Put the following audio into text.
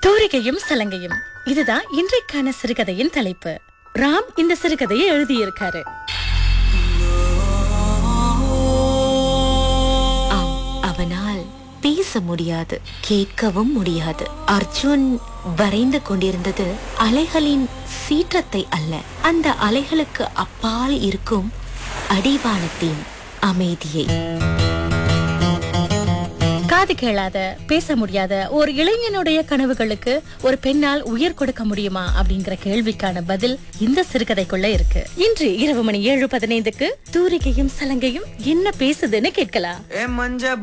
தூரிகையும் சலங்கையும் இதுதான் இன்றைக்கான சிறுகதையின் தலைப்பு ராம் இந்த சிறுகதையை எழுதியிருக்காரு ஆம் அவனால் பேச முடியாது கேட்கவும் முடியாது அர்ஜுன் வரைந்து கொண்டிருந்தது அலைகளின் சீற்றத்தை அல்ல அந்த அலைகளுக்கு அப்பால் இருக்கும் அடிவானத்தின் அமைதியை காது கேளாத பேச முடியாத ஒரு இளைஞனுடைய கனவுகளுக்கு ஒரு பெண்ணால் உயிர் கொடுக்க முடியுமா அப்படிங்கிற கேள்விக்கான பதில் இந்த சிறுகதைக்குள்ள இருக்கு இன்று இரவு மணி ஏழு பதினைந்துக்கு தூரிகையும் சலங்கையும் என்ன பேசுதுன்னு கேட்கலாம் ஏ மஞ்ச